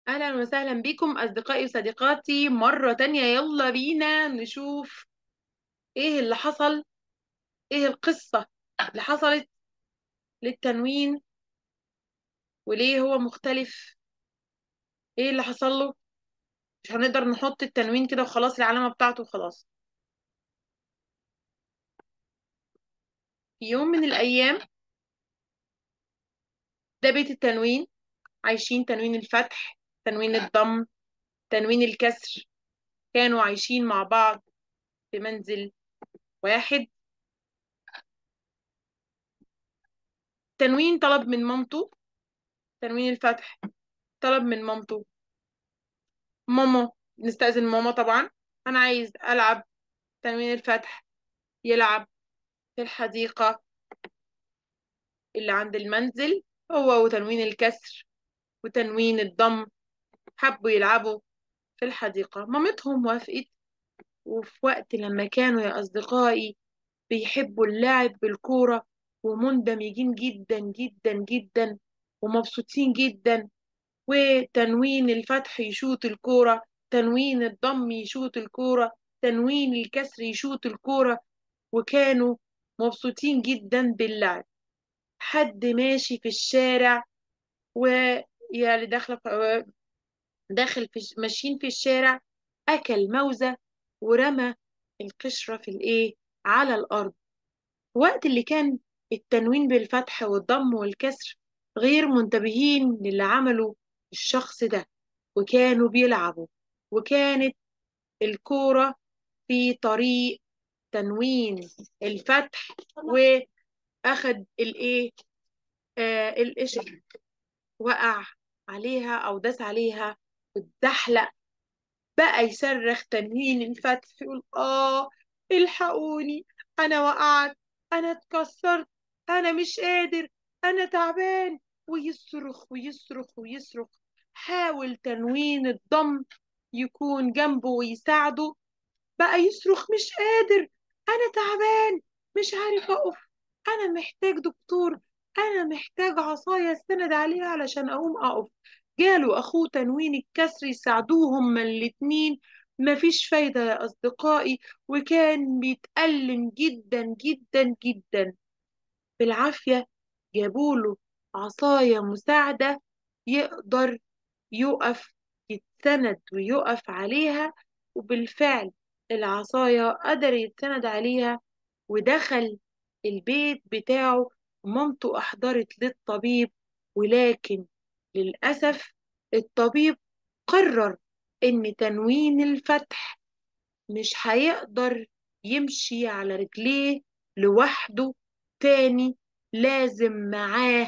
أهلا وسهلا بكم أصدقائي وصديقاتي مرة تانية يلا بينا نشوف إيه اللي حصل إيه القصة اللي حصلت للتنوين وليه هو مختلف إيه اللي حصل له مش هنقدر نحط التنوين كده وخلاص العلامة بتاعته وخلاص في يوم من الأيام ده بيت التنوين عايشين تنوين الفتح تنوين الضم تنوين الكسر كانوا عايشين مع بعض في منزل واحد تنوين طلب من مامته تنوين الفتح طلب من مامته ماما نستأذن ماما طبعا أنا عايز ألعب تنوين الفتح يلعب في الحديقة اللي عند المنزل هو وتنوين الكسر وتنوين الضم حبوا يلعبوا في الحديقة مامتهم وافقت وفي وقت لما كانوا يا أصدقائي بيحبوا اللعب بالكورة ومندمجين جدا جدا جدا ومبسوطين جدا وتنوين الفتح يشوط الكورة تنوين الضم يشوط الكورة تنوين الكسر يشوط الكورة وكانوا مبسوطين جدا باللعب حد ماشي في الشارع ويا اللي داخله في داخل في ماشيين في الشارع أكل موزة ورمى القشرة في الإيه على الأرض وقت اللي كان التنوين بالفتح والضم والكسر غير منتبهين للي عمله الشخص ده وكانوا بيلعبوا وكانت الكورة في طريق تنوين الفتح وأخد الإيه آه القشر وقع عليها أو داس عليها واتزحلق بقى يصرخ تنوين الفتح يقول آه الحقوني أنا وقعت أنا اتكسرت أنا مش قادر أنا تعبان ويصرخ ويصرخ ويصرخ حاول تنوين الضم يكون جنبه ويساعده بقى يصرخ مش قادر أنا تعبان مش عارف أقف أنا محتاج دكتور أنا محتاج عصاية استند عليها علشان أقوم أقف جاله أخوه تنوين الكسر يساعدوه هما الاتنين مفيش فايدة يا أصدقائي وكان بيتألم جدا جدا جدا بالعافية جابوله عصاية مساعدة يقدر يقف يتسند ويقف عليها وبالفعل العصاية قدر يتسند عليها ودخل البيت بتاعه ومامته أحضرت للطبيب ولكن للأسف الطبيب قرر إن تنوين الفتح مش هيقدر يمشي على رجليه لوحده تاني لازم معاه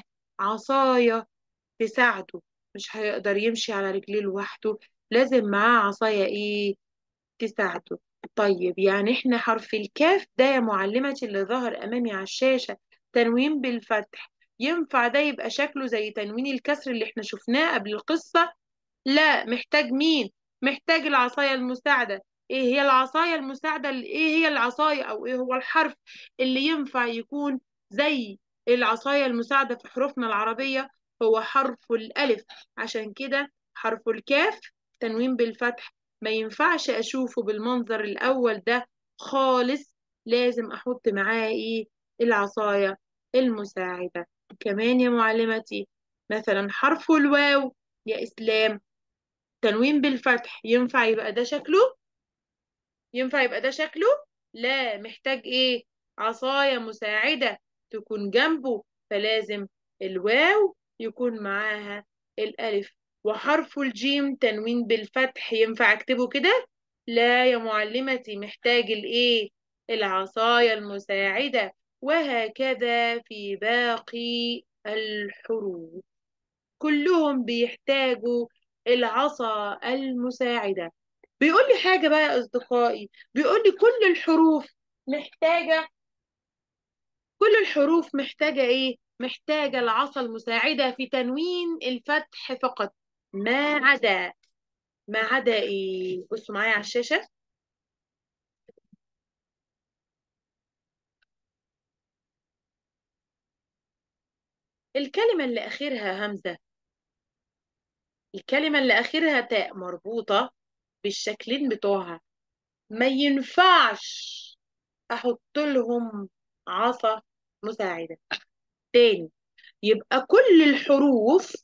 عصاية تساعده مش هيقدر يمشي على رجليه لوحده لازم معاه عصاية ايه تساعده طيب يعني احنا حرف الكاف ده يا معلمتي اللي ظهر امامي على الشاشة تنوين بالفتح ينفع ده يبقى شكله زي تنوين الكسر اللي احنا شفناه قبل القصة لا محتاج مين محتاج العصاية المساعدة ايه هي العصاية المساعدة ايه هي العصاية او ايه هو الحرف اللي ينفع يكون زي العصاية المساعدة في حروفنا العربية هو حرف الألف عشان كده حرف الكاف تنوين بالفتح ما ينفعش أشوفه بالمنظر الأول ده خالص لازم أحط معاه إيه العصاية المساعدة كمان يا معلمتي مثلا حرف الواو يا إسلام تنوين بالفتح ينفع يبقى ده شكله ينفع يبقى ده شكله لا محتاج ايه عصاية مساعدة تكون جنبه فلازم الواو يكون معاها الألف وحرف الجيم تنوين بالفتح ينفع اكتبه كده لا يا معلمتي محتاج الايه العصاية المساعدة وهكذا في باقي الحروف كلهم بيحتاجوا العصا المساعدة بيقول لي حاجة بقى يا أصدقائي بيقول لي كل الحروف محتاجة كل الحروف محتاجة إيه؟ محتاجة العصا المساعدة في تنوين الفتح فقط ما عدا ما عدا إيه؟ بصوا معايا على الشاشة الكلمة اللي آخرها همزة الكلمة اللي آخرها تاء مربوطة بالشكلين بتوعها ما ينفعش أحط لهم عصا مساعدة تاني يبقى كل الحروف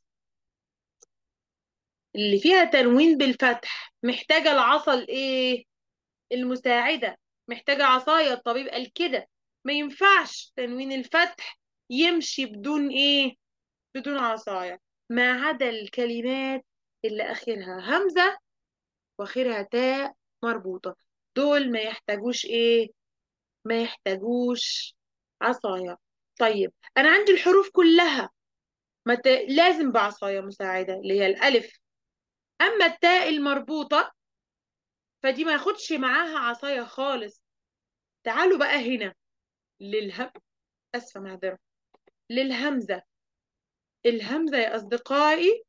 اللي فيها تنوين بالفتح محتاجة العصا الايه المساعدة محتاجة عصاية الطبيب قال كده ما ينفعش تنوين الفتح يمشي بدون ايه بدون عصاية ما عدا الكلمات اللي آخرها همزة وآخرها تاء مربوطة دول ما يحتاجوش ايه ما يحتاجوش عصاية طيب أنا عندي الحروف كلها ما ت... لازم بعصاية مساعدة اللي هي الألف أما التاء المربوطة فدي ما ياخدش معاها عصاية خالص تعالوا بقى هنا للهم أسفة معذرة للهمزة الهمزة يا أصدقائي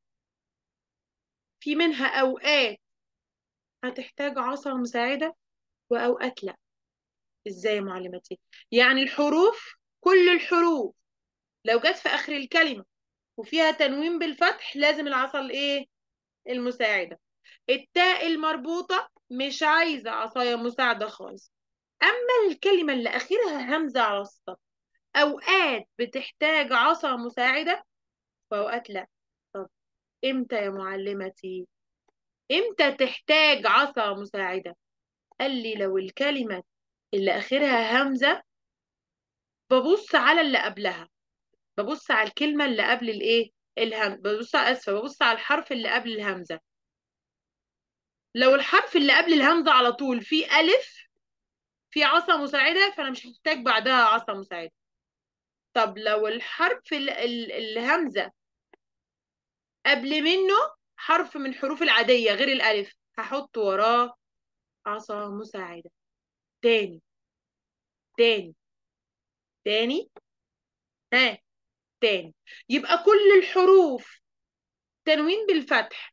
في منها أوقات هتحتاج عصا مساعدة وأوقات لا إزاي يا معلمتي يعني الحروف كل الحروف لو جت في آخر الكلمة وفيها تنوين بالفتح لازم العصا الإيه المساعدة التاء المربوطة مش عايزة عصاية مساعدة خالص أما الكلمة اللي آخرها همزة على السطر أوقات بتحتاج عصا مساعدة وأوقات لا طب إمتى يا معلمتي إمتى تحتاج عصا مساعدة قال لي لو الكلمة اللي آخرها همزة ببص على اللي قبلها ببص على الكلمة اللي قبل الإيه الهم ببص أسفة ببص على الحرف اللي قبل الهمزة لو الحرف اللي قبل الهمزة على طول فيه ألف في عصا مساعدة فأنا مش هحتاج بعدها عصا مساعدة طب لو الحرف ال ال الهمزة قبل منه حرف من حروف العادية غير الألف هحط وراه عصا مساعدة تاني تاني تاني ها تاني يبقى كل الحروف تنوين بالفتح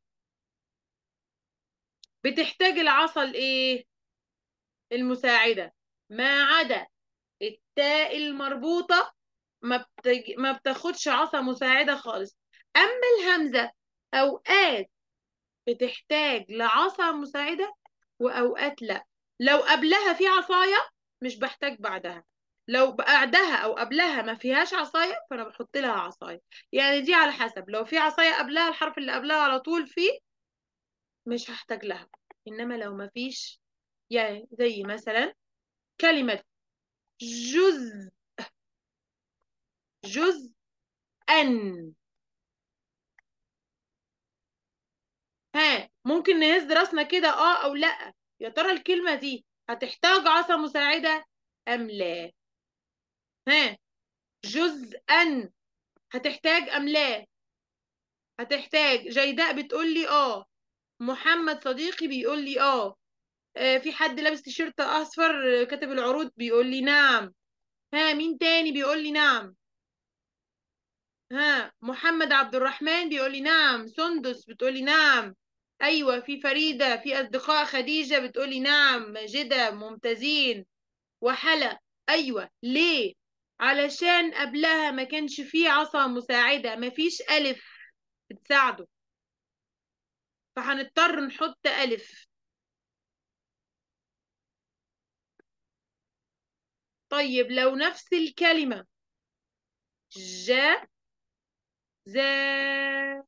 بتحتاج العصا الايه المساعدة ما عدا التاء المربوطة ما بتج... ما بتاخدش عصا مساعدة خالص أما الهمزة أوقات بتحتاج لعصا مساعدة وأوقات لا لو قبلها في عصاية مش بحتاج بعدها لو بعدها أو قبلها ما فيهاش عصاية فأنا بحط لها عصاية يعني دي على حسب لو في عصاية قبلها الحرف اللي قبلها على طول فيه مش هحتاج لها إنما لو ما فيش يعني زي مثلا كلمة جزء جزء أن ها ممكن نهز راسنا كده اه او لا يا ترى الكلمة دي هتحتاج عصا مساعدة ام لا ها جزءا هتحتاج ام لا هتحتاج جيداء بتقول لي اه محمد صديقي بيقول لي اه آه، في حد لابس تيشيرت اصفر آه، كاتب العروض بيقول لي نعم ها مين تاني بيقول لي نعم ها محمد عبد الرحمن بيقول لي نعم سندس بتقول لي نعم ايوه في فريده في اصدقاء خديجه بتقول لي نعم ماجده ممتازين وحلا ايوه ليه علشان قبلها ما كانش فيه عصا مساعده ما فيش الف بتساعده فهنضطر نحط الف طيب لو نفس الكلمه جا زا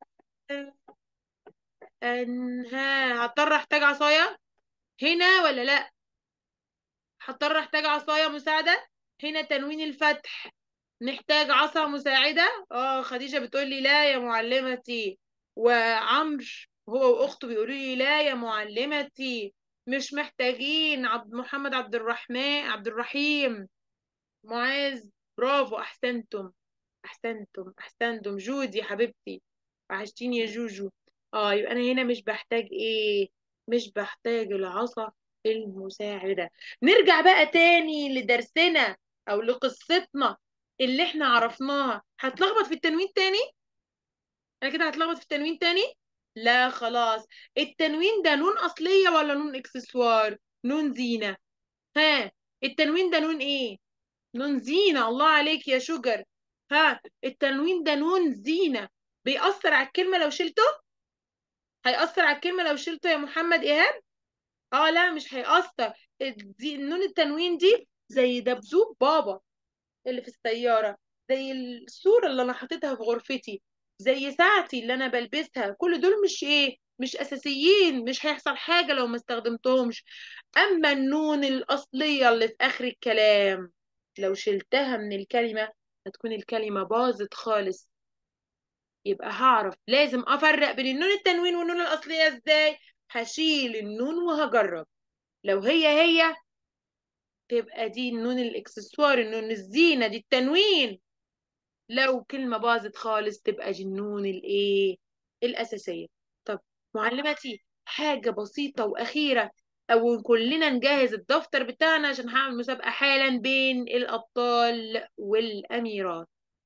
انها هضطر احتاج عصايه هنا ولا لا هضطر احتاج عصايه مساعده هنا تنوين الفتح نحتاج عصا مساعده اه خديجه بتقول لي لا يا معلمتي وعمرو هو واخته بيقولوا لي لا يا معلمتي مش محتاجين عبد محمد عبد الرحمن عبد الرحيم معاذ برافو احسنتم احسنتم احسنتم جودي حبيبتي وحشتيني يا جوجو اه يبقى انا هنا مش بحتاج ايه مش بحتاج العصا المساعدة نرجع بقى تاني لدرسنا او لقصتنا اللي احنا عرفناها هتلخبط في التنوين تاني انا كده هتلخبط في التنوين تاني لا خلاص التنوين ده نون اصلية ولا نون اكسسوار نون زينة ها التنوين ده نون ايه نون زينة الله عليك يا شجر ها التنوين ده نون زينة بيأثر على الكلمة لو شلته هيأثر على الكلمة لو شلته يا محمد إيهاب اه لا مش هيأثر دي نون التنوين دي زي دبدوب بابا اللي في السيارة زي الصورة اللي أنا حاططها في غرفتي زي ساعتي اللي أنا بلبسها كل دول مش إيه مش أساسيين مش هيحصل حاجة لو ما استخدمتهمش أما النون الأصلية اللي في آخر الكلام لو شلتها من الكلمة هتكون الكلمة باظت خالص يبقى هعرف لازم أفرق بين النون التنوين والنون الأصلية إزاي هشيل النون وهجرب لو هي هي تبقى دي النون الاكسسوار النون الزينة دي التنوين لو كلمة باظت خالص تبقى جنون الايه الأساسية طب معلمتي حاجة بسيطة وأخيرة أو كلنا نجهز الدفتر بتاعنا عشان هعمل مسابقة حالا بين الأبطال والأميرات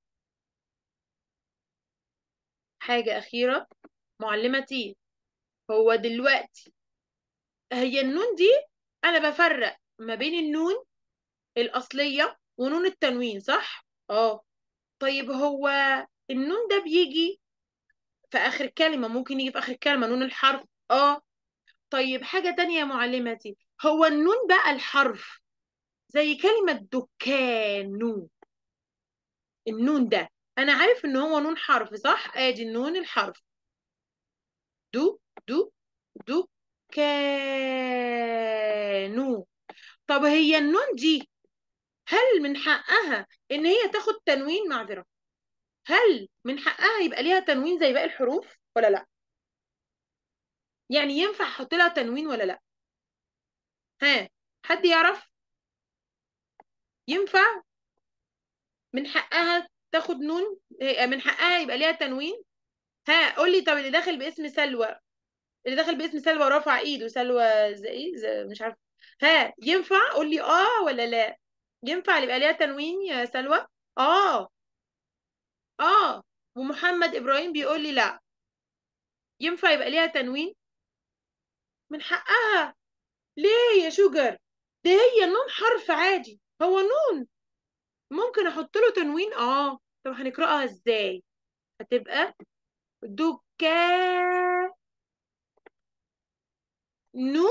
حاجة أخيرة معلمتي هو دلوقتي هي النون دي أنا بفرق ما بين النون الأصلية ونون التنوين صح؟ اه طيب هو النون ده بيجي في آخر كلمة ممكن يجي في آخر كلمة نون الحرف اه طيب حاجة تانية يا معلمتي هو النون بقى الحرف زي كلمة دكانو النون ده أنا عارف إن هو نون حرف صح؟ آدي النون الحرف دو دو دو كانو طب هي النون دي هل من حقها إن هي تاخد تنوين معذرة هل من حقها يبقى ليها تنوين زي باقي الحروف ولا لا يعني ينفع احط لها تنوين ولا لا ها حد يعرف ينفع من حقها تاخد نون من حقها يبقى ليها تنوين ها قول لي طب اللي داخل باسم سلوى اللي داخل باسم سلوى ورفع ايده سلوى زي ايه زي مش عارفه ها ينفع قول لي اه ولا لا ينفع يبقى ليها تنوين يا سلوى اه اه ومحمد ابراهيم بيقول لي لا ينفع يبقى ليها تنوين من حقها ليه يا شجر ده هي النون حرف عادي هو نون ممكن احط له تنوين اه طب هنقراها ازاي هتبقى دكا نو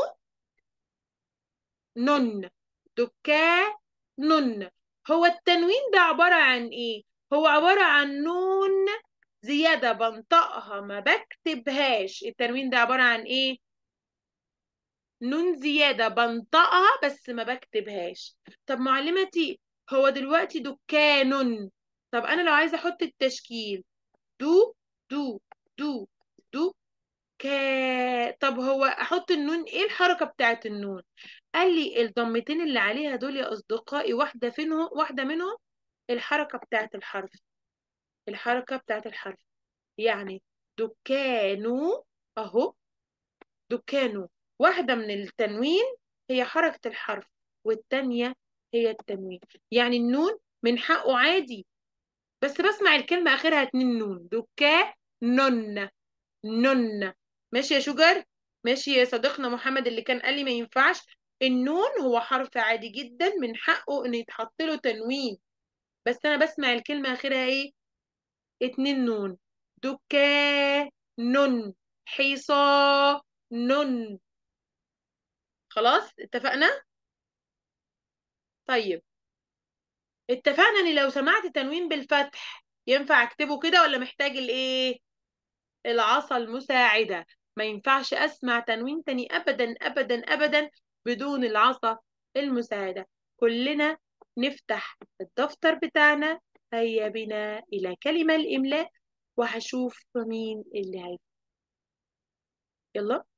نن دكا نن هو التنوين ده عبارة عن ايه هو عبارة عن نون زيادة بنطقها ما بكتبهاش التنوين ده عبارة عن ايه نون زيادة بنطقها بس ما بكتبهاش طب معلمتي هو دلوقتي دكان طب انا لو عايزة احط التشكيل دو دو دو دو كا طب هو احط النون ايه الحركة بتاعت النون قال لي الضمتين اللي عليها دول يا اصدقائي واحدة فينهم واحدة منهم الحركة بتاعت الحرف الحركة بتاعت الحرف يعني دكانو اهو دكانو واحدة من التنوين هي حركة الحرف والتانية هي التنوين يعني النون من حقه عادي بس بسمع الكلمة آخرها اتنين نون دكا نن نن ماشي يا شجر ماشي يا صديقنا محمد اللي كان قال لي ما ينفعش النون هو حرف عادي جدا من حقه ان يتحط له تنوين بس انا بسمع الكلمة آخرها ايه اتنين نون دكا نن حصا نن خلاص اتفقنا طيب اتفقنا ان لو سمعت تنوين بالفتح ينفع اكتبه كده ولا محتاج الايه العصا المساعدة ما ينفعش اسمع تنوين تاني ابدا ابدا ابدا بدون العصا المساعدة كلنا نفتح الدفتر بتاعنا هيا بنا الى كلمة الاملاء وهشوف مين اللي هيفهم يلا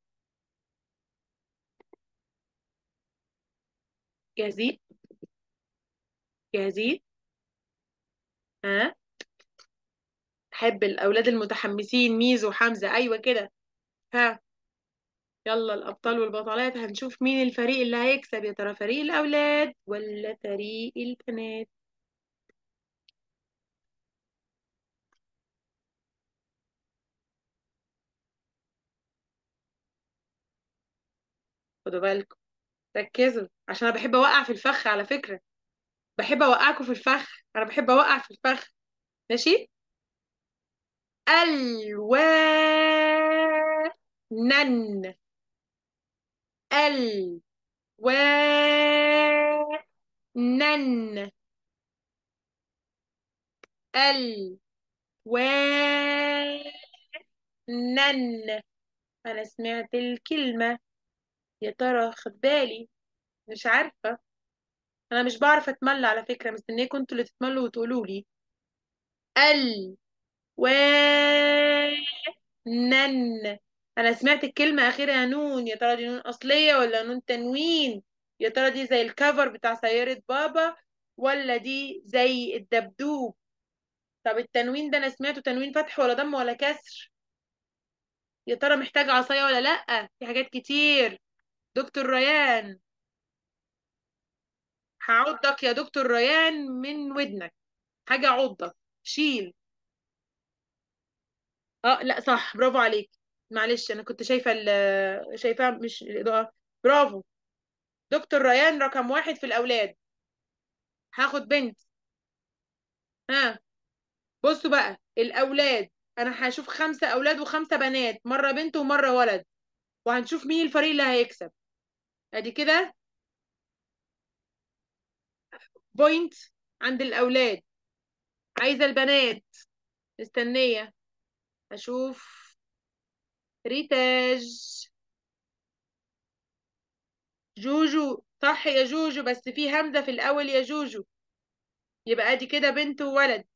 جاهزين جاهزين ها حب الأولاد المتحمسين ميزو وحمزة أيوة كده ها يلا الأبطال والبطلات هنشوف مين الفريق اللي هيكسب يا ترى فريق الأولاد ولا فريق البنات خدوا بالكم ركزوا عشان أنا بحب أوقع في الفخ على فكرة بحب أوقعكم في الفخ أنا بحب أوقع في الفخ ماشي الوان نن ال و نن ال و نن انا سمعت الكلمة يا ترى خد بالي مش عارفة انا مش بعرف اتملى على فكرة مستنياكم انتوا اللي تتملوا وتقولوا لي ال و نن انا سمعت الكلمة اخرها نون يا ترى دي نون اصلية ولا نون تنوين يا ترى دي زي الكفر بتاع سيارة بابا ولا دي زي الدبدوب طب التنوين ده انا سمعته تنوين فتح ولا ضم ولا كسر يا ترى محتاج عصاية ولا لأ في حاجات كتير دكتور ريان هعضك يا دكتور ريان من ودنك حاجة عضك شيل اه لا صح برافو عليك معلش انا كنت شايفة ال شايفاها مش الإضاءة برافو دكتور ريان رقم واحد في الأولاد هاخد بنت ها بصوا بقى الأولاد أنا هشوف خمسة أولاد وخمسة بنات مرة بنت ومرة ولد وهنشوف مين الفريق اللي هيكسب ادي كده بوينت عند الأولاد عايزة البنات مستنية أشوف ريتاج جوجو صح يا جوجو بس في همزة في الأول يا جوجو يبقى ادي كده بنت وولد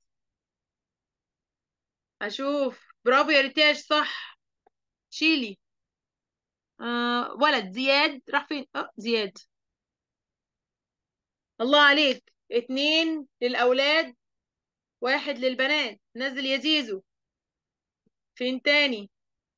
أشوف برافو يا ريتاج صح شيلي آه ولد زياد راح فين اه زياد الله عليك اتنين للأولاد واحد للبنات نزل يا زيزو فين تاني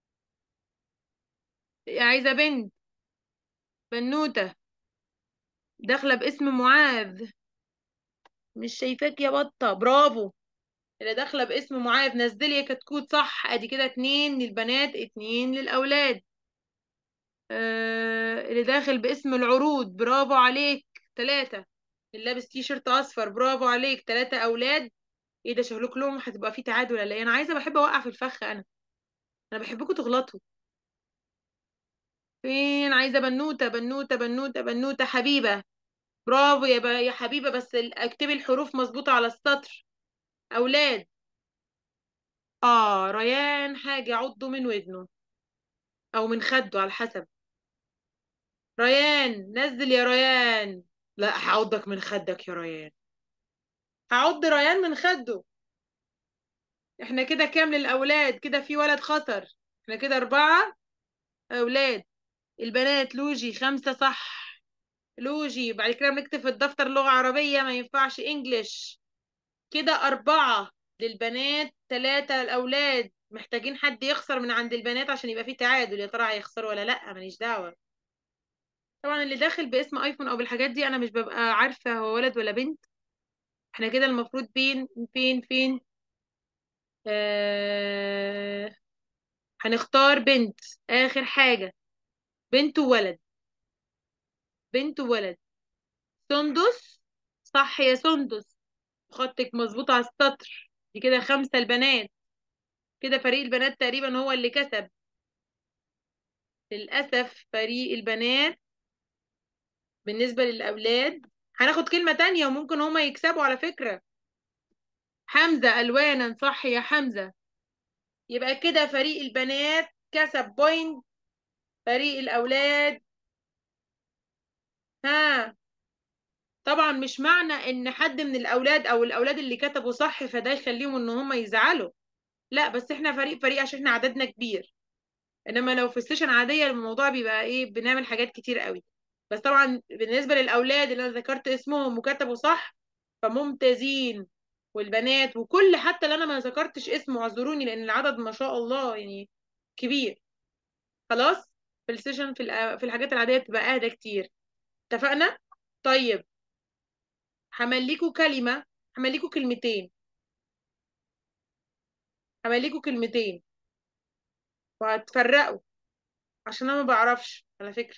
عايزة بنت بنوتة داخلة باسم معاذ مش شايفاك يا بطة برافو اللي داخلة باسم معاذ نزلي يا كتكوت صح ادي كده اتنين للبنات اتنين للأولاد آه اللي داخل باسم العروض برافو عليك تلاتة اللي لابس تي شيرت اصفر برافو عليك تلاتة اولاد ايه ده شكلهم هتبقى في تعادل ولا ايه انا عايزة بحب اوقع في الفخ انا انا بحبكم تغلطوا فين عايزة بنوتة بنوتة بنوتة بنوتة حبيبة برافو يا ب... يا حبيبة بس ال- اكتبي الحروف مظبوطة على السطر اولاد اه ريان حاجة عضه من ودنه او من خده على حسب ريان نزل يا ريان لا هعضك من خدك يا ريان هعض ريان من خده احنا كده كام للاولاد كده في ولد خسر احنا كده اربعة اولاد البنات لوجي خمسة صح لوجي بعد كده بنكتب في الدفتر لغة عربية ما ينفعش انجليش كده أربعة للبنات ثلاثة للأولاد محتاجين حد يخسر من عند البنات عشان يبقى في تعادل يا ترى هيخسروا ولا لأ ماليش دعوة طبعا اللي داخل باسم ايفون او بالحاجات دي انا مش ببقى عارفة هو ولد ولا بنت احنا كده المفروض فين فين فين آه... هنختار بنت اخر حاجة بنت وولد بنت وولد سندس صح يا سندس خطك مظبوط على السطر دي كده خمسة البنات كده فريق البنات تقريبا هو اللي كسب للأسف فريق البنات بالنسبة للأولاد هناخد كلمة تانية وممكن هما يكسبوا على فكرة حمزة ألوانا صح يا حمزة يبقى كده فريق البنات كسب بوينت فريق الأولاد ها طبعا مش معنى ان حد من الأولاد أو الأولاد اللي كتبوا صح فده يخليهم ان هما يزعلوا لا بس احنا فريق فريق عشان احنا عددنا كبير انما لو في سيشن عاديه الموضوع بيبقى ايه بنعمل حاجات كتير قوي بس طبعا بالنسبه للاولاد اللي انا ذكرت اسمهم وكتبوا صح فممتازين والبنات وكل حتى اللي انا ما ذكرتش اسمه اعذروني لان العدد ما شاء الله يعني كبير خلاص في السيشن في الأ- في الحاجات العاديه بتبقى اهدى كتير اتفقنا طيب همليكوا كلمه همليكوا كلمتين همليكوا كلمتين وهتفرقوا عشان انا ما بعرفش على فكره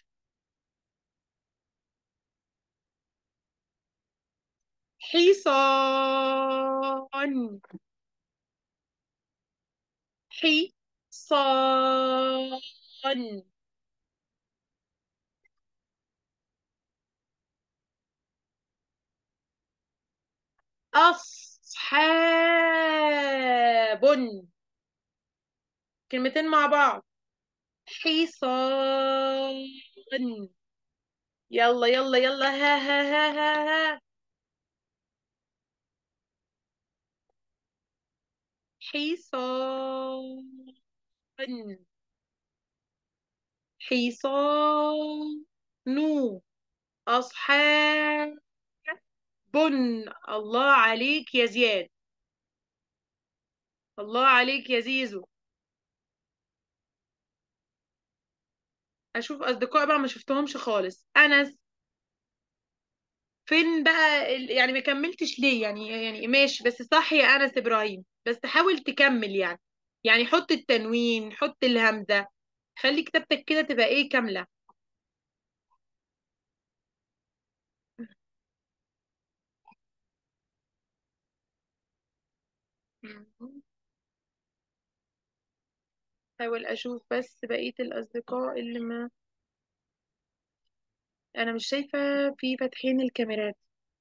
حصان حصان أصحاب كلمتين مع بعض حصان يلا يلا يلا ها ها ها ها ها حصان حصان نو أصحاب الله عليك يا زياد الله عليك يا زيزو اشوف اصدقاء بقى ما شفتهمش خالص انس فين بقى ال- يعني ما كملتش ليه يعني يعني ماشي بس صح يا انس ابراهيم بس حاول تكمل يعني يعني حط التنوين حط الهمزة خلي كتابتك كده تبقى ايه كاملة حاول اشوف بس بقية الاصدقاء اللي ما انا مش شايفة في فاتحين الكاميرات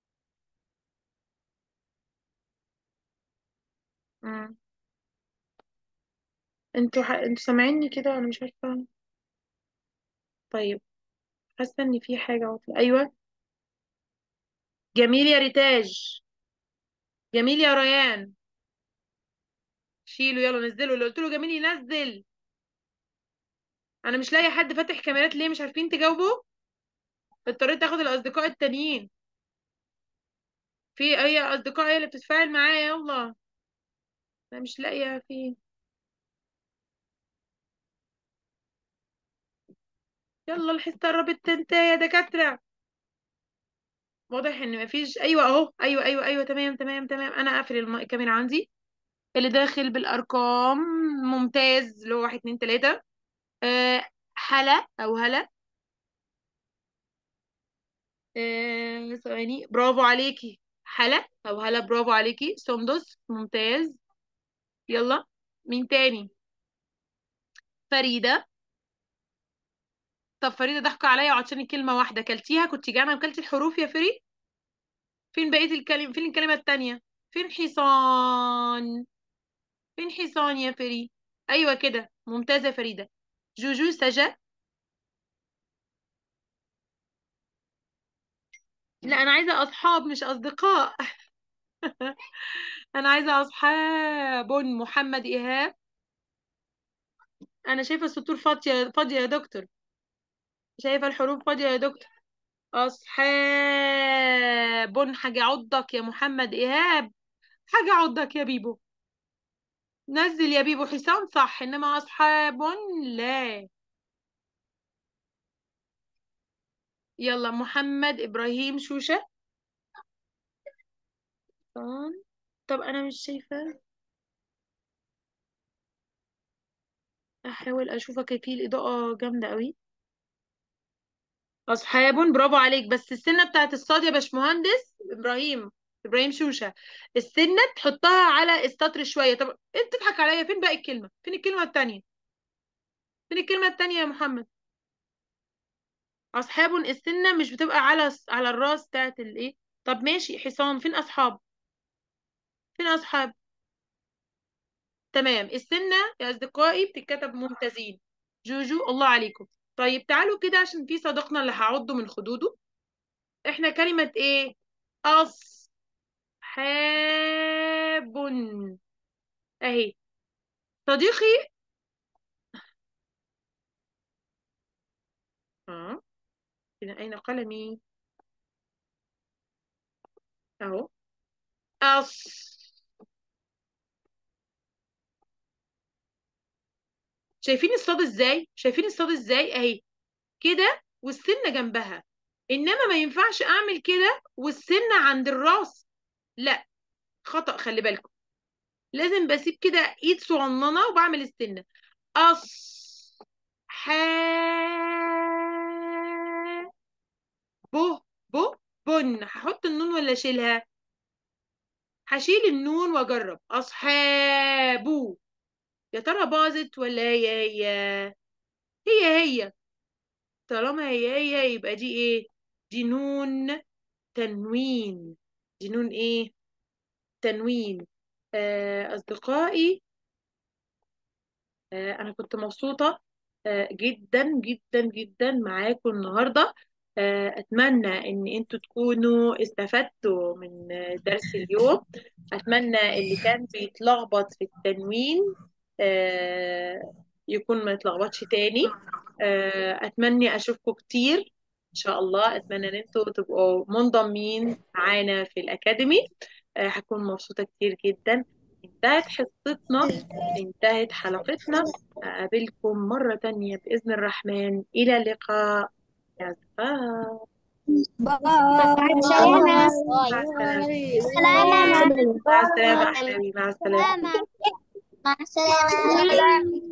مم. انتوا ح... انتوا سامعيني كده انا مش عارفة طيب حاسة ان في حاجة عطلة ايوه جميل يا ريتاج جميل يا ريان شيله يلا نزله اللي قلت له جميل ينزل انا مش لاقي حد فاتح كاميرات ليه مش عارفين تجاوبوا اضطريت اخد الاصدقاء التانيين في هي اصدقاء هي اللي بتتفاعل معايا يلا انا مش لاقيه في يلا الحصه قربت تنتهي يا دكاتره واضح ان مفيش ايوه اهو ايوه ايوه ايوه تمام تمام تمام انا قافل الم- الكاميرا عندي اللي داخل بالارقام ممتاز اللي هو واحد اتنين تلاته أه حلا او هلا أه ثواني برافو عليكي حلا او هلا برافو عليكي سندس ممتاز يلا مين تاني فريدة طب فريدة ضحكوا عليا وعطشاني كلمة واحدة كلتيها كنت جعانة وكلتي الحروف يا فري فين بقية الكلمة فين الكلمة التانية فين حصان فين حصان يا فري أيوة كده ممتازة يا فريدة جوجو سجا لا أنا عايزة أصحاب مش أصدقاء أنا عايزة أصحاب محمد إيهاب أنا شايفة السطور فاضية فاضية يا دكتور شايفة الحروف فاضية يا دكتور أصحاب حاجة عضك يا محمد إيهاب حاجة عضك يا بيبو نزل يا بيبو حسام صح إنما أصحاب لا يلا محمد إبراهيم شوشة طن. طب أنا مش شايفة أحاول أشوفك في الإضاءة جامدة قوي أصحاب برافو عليك بس السنة بتاعت الصاد يا باشمهندس إبراهيم إبراهيم شوشة السنة تحطها على السطر شوية طب أنت تضحك عليا فين باقي الكلمة فين الكلمة التانية فين الكلمة التانية يا محمد أصحاب السنة مش بتبقى على على الراس بتاعت الإيه طب ماشي حصان فين أصحاب فين أصحاب تمام السنة يا أصدقائي بتتكتب ممتازين جوجو الله عليكم طيب تعالوا كده عشان في صديقنا اللي هعضه من خدوده احنا كلمة ايه أصحاب اهي صديقي اه هنا أين قلمي اهو أص شايفين الصاد ازاي شايفين الصاد ازاي اهي كده والسنة جنبها انما ما ينفعش اعمل كده والسنة عند الراس لا خطأ خلي بالكم لازم بسيب كده ايد صغننة وبعمل السنة أص ح ب ب بن هحط النون ولا اشيلها هشيل النون واجرب اصحابو يا ترى باظت ولا هي هي هي هي طالما هي هي يبقى دي ايه دي نون تنوين دي نون ايه تنوين آه أصدقائي آه أنا كنت مبسوطة آه جدا جدا جدا معاكم النهاردة آه أتمنى إن أنتوا تكونوا استفدتوا من آه، درس اليوم أتمنى اللي كان بيتلخبط في التنوين آه يكون ما يتلخبطش تاني آه أتمنى أشوفكم كتير إن شاء الله أتمنى إن أنتوا تبقوا منضمين معانا في الأكاديمي آه هكون مبسوطة كتير جدا انتهت حصتنا انتهت حلقتنا أقابلكم مرة تانية بإذن الرحمن إلى اللقاء يا أصدقاء باي سلامة مع السلامة سلامة مع السلامة أحبابي مع السلامة مع السلامة